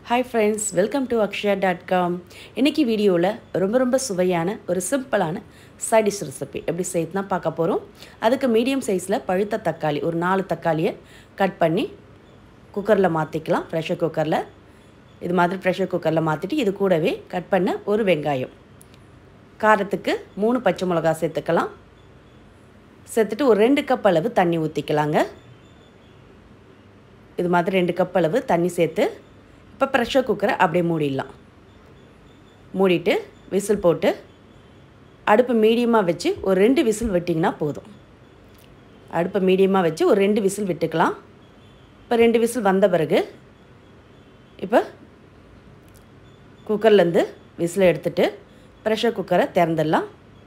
hi friends welcome to Akshaya dot com இன்றைக்கி வீடியோவில் ரொம்ப ரொம்ப சுவையான ஒரு சிம்பிளான சைட் டிஷ் ரெசிபி எப்படி செய்யுதுனா பார்க்க போகிறோம் அதுக்கு மீடியம் சைஸில் பழுத்த தக்காளி ஒரு நாலு தக்காளியை கட் பண்ணி குக்கரில் மாற்றிக்கலாம் ப்ரெஷர் குக்கரில் இது மாதிரி ப்ரெஷர் குக்கரில் மாற்றிட்டு இது கூடவே கட் பண்ண ஒரு வெங்காயம் காரத்துக்கு மூணு பச்சை மிளகா சேர்த்துக்கலாம் சேர்த்துட்டு ஒரு ரெண்டு கப் அளவு தண்ணி ஊற்றிக்கலாங்க இது மாதிரி ரெண்டு கப் அளவு தண்ணி சேர்த்து இப்போ ப்ரெஷர் குக்கரை அப்படியே மூடிடலாம் மூடிட்டு விசில் போட்டு அடுப்பு மீடியமாக வச்சு ஒரு ரெண்டு விசில் விட்டிங்கன்னா போதும் அடுப்பை மீடியமாக வச்சு ஒரு ரெண்டு விசில் விட்டுக்கலாம் இப்போ ரெண்டு விசில் வந்த பிறகு இப்போ குக்கர்லேருந்து விசிலை எடுத்துட்டு ப்ரெஷர் குக்கரை திறந்துடலாம்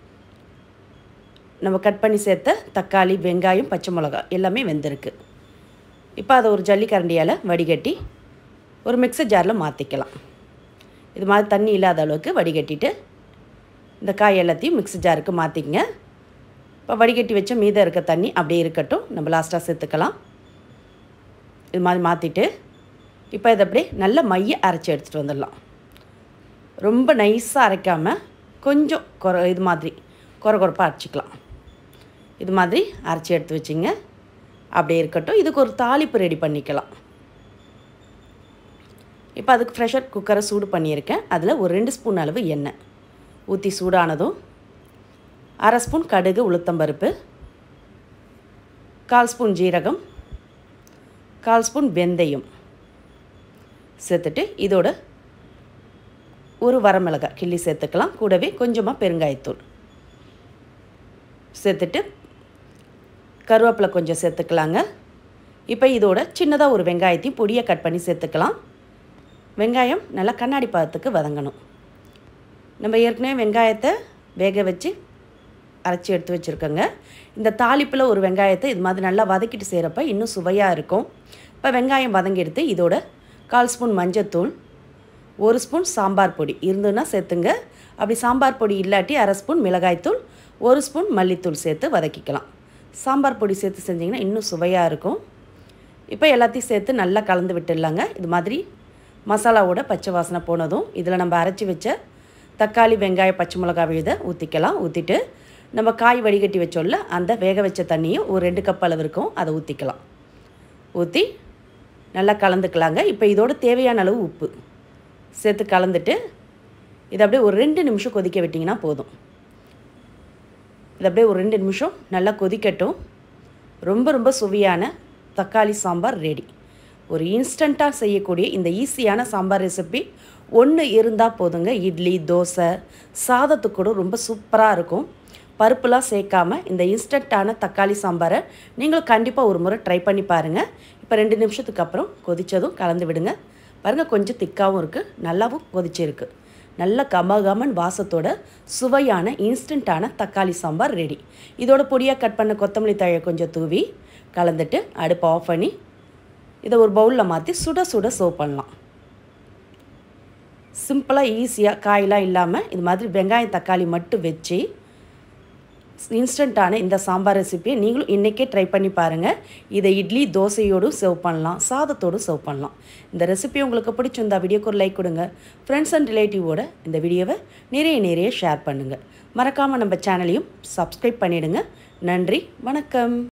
நம்ம கட் பண்ணி சேர்த்த தக்காளி வெங்காயம் பச்சை மிளகா எல்லாமே வெந்திருக்கு இப்போ அதை ஒரு ஜல்லிக்கரண்டியால் வடிகட்டி ஒரு மிக்சர் ஜாரில் மாற்றிக்கலாம் இது மாதிரி தண்ணி இல்லாத அளவுக்கு வடிகட்டிட்டு இந்த காய் எல்லாத்தையும் மிக்சர் ஜாருக்கு மாற்றிக்கங்க இப்போ வடிகட்டி வச்ச மீதம் இருக்க தண்ணி அப்படியே இருக்கட்டும் நம்ம லாஸ்ட்டாக சேர்த்துக்கலாம் இது மாதிரி மாற்றிட்டு இப்போ இதை அப்படியே நல்ல மைய அரைச்சி எடுத்துகிட்டு வந்துடலாம் ரொம்ப நைஸாக அரைக்காமல் கொஞ்சம் குறை இது மாதிரி குறை குறைப்பாக அரைச்சிக்கலாம் இது மாதிரி அரைச்சி எடுத்து வச்சிங்க அப்படியே இருக்கட்டும் இதுக்கு ஒரு தாளிப்பு ரெடி பண்ணிக்கலாம் இப்போ அதுக்கு ப்ரெஷர் குக்கரை சூடு பண்ணியிருக்கேன் அதில் ஒரு ரெண்டு ஸ்பூன் அளவு எண்ணெய் ஊற்றி சூடானதும் அரை ஸ்பூன் கடுகு உளுத்தம்பருப்பு கால் ஸ்பூன் ஜீரகம் கால் ஸ்பூன் வெந்தயம் சேர்த்துட்டு இதோட ஒரு வரமிளகாய் கிள்ளி சேர்த்துக்கலாம் கூடவே கொஞ்சமாக பெருங்காயத்தூள் சேர்த்துட்டு கருவேப்பிலை கொஞ்சம் சேர்த்துக்கலாங்க இப்போ இதோட சின்னதாக ஒரு வெங்காயத்தையும் பொடியாக கட் பண்ணி சேர்த்துக்கலாம் வெங்காயம் நல்லா கண்ணாடி பதத்துக்கு வதங்கணும் நம்ம ஏற்கனவே வெங்காயத்தை வேக வச்சு அரைச்சி எடுத்து வச்சுருக்கோங்க இந்த தாளிப்பில் ஒரு வெங்காயத்தை இது மாதிரி நல்லா வதக்கிட்டு செய்கிறப்ப இன்னும் சுவையாக இருக்கும் இப்போ வெங்காயம் வதங்கி எடுத்து இதோட கால் ஸ்பூன் மஞ்சத்தூள் ஒரு ஸ்பூன் சாம்பார் பொடி இருந்ததுன்னா சேர்த்துங்க அப்படி சாம்பார் பொடி இல்லாட்டி அரை ஸ்பூன் மிளகாய்த்தூள் ஒரு ஸ்பூன் மல்லித்தூள் சேர்த்து வதக்கிக்கலாம் சாம்பார் பொடி சேர்த்து செஞ்சிங்கன்னா இன்னும் சுவையாக இருக்கும் இப்போ எல்லாத்தையும் சேர்த்து நல்லா கலந்து விட்டுடலாங்க இது மாதிரி மசாலாவோட பச்சை வாசனை போனதும் இதில் நம்ம அரைச்சி வச்ச தக்காளி வெங்காயம் பச்சை மிளகா விழுத ஊற்றிக்கலாம் ஊற்றிட்டு நம்ம காய் வடிகட்டி வச்சோம்ல அந்த வேக வச்ச தண்ணியும் ஒரு ரெண்டு கப் அளவு இருக்கும் அதை ஊற்றிக்கலாம் ஊற்றி நல்லா கலந்துக்கலாங்க இப்போ இதோட தேவையான அளவு உப்பு சேர்த்து கலந்துட்டு இதை அப்படியே ஒரு ரெண்டு நிமிஷம் கொதிக்க விட்டிங்கன்னா போதும் இது அப்படியே ஒரு ரெண்டு நிமிஷம் நல்லா கொதிக்கட்டும் ரொம்ப ரொம்ப சுவையான தக்காளி சாம்பார் ரெடி ஒரு இன்ஸ்டண்ட்டாக செய்யக்கூடிய இந்த ஈஸியான சாம்பார் ரெசிபி ஒன்று இருந்தால் போதுங்க இட்லி தோசை சாதத்துக்கு கூட ரொம்ப சூப்பராக இருக்கும் பருப்புலாம் சேர்க்காம இந்த இன்ஸ்டண்ட்டான தக்காளி சாம்பாரை நீங்களும் கண்டிப்பாக ஒரு முறை ட்ரை பண்ணி பாருங்கள் இப்போ ரெண்டு நிமிஷத்துக்கு அப்புறம் கொதித்ததும் கலந்து விடுங்க பாருங்கள் கொஞ்சம் திக்காகவும் இருக்குது நல்லாவும் கொதிச்சிருக்கு நல்ல கமகமன் வாசத்தோட சுவையான இன்ஸ்டண்ட்டான தக்காளி சாம்பார் ரெடி இதோட பொடியாக கட் பண்ண கொத்தமல்லி தழை கொஞ்சம் தூவி கலந்துட்டு அடுப்பை ஆஃப் பண்ணி இதை ஒரு பவுலில் மாற்றி சுட சுட சர்வ் பண்ணலாம் சிம்பிளாக ஈஸியாக காயெலாம் இல்லாமல் இது மாதிரி வெங்காயம் தக்காளி மட்டும் வச்சு இன்ஸ்டண்ட்டான இந்த சாம்பார் ரெசிப்பியை நீங்களும் இன்றைக்கே ட்ரை பண்ணி பாருங்கள் இதை இட்லி தோசையோடும் சர்வ் பண்ணலாம் சாதத்தோடும் சர்வ் பண்ணலாம் இந்த ரெசிபி உங்களுக்கு பிடிச்சிருந்தா வீடியோக்கு ஒரு லைக் கொடுங்க ஃப்ரெண்ட்ஸ் அண்ட் ரிலேட்டிவோட இந்த வீடியோவை நிறைய நிறைய ஷேர் பண்ணுங்கள் மறக்காமல் நம்ம சேனலையும் சப்ஸ்கிரைப் பண்ணிவிடுங்க நன்றி வணக்கம்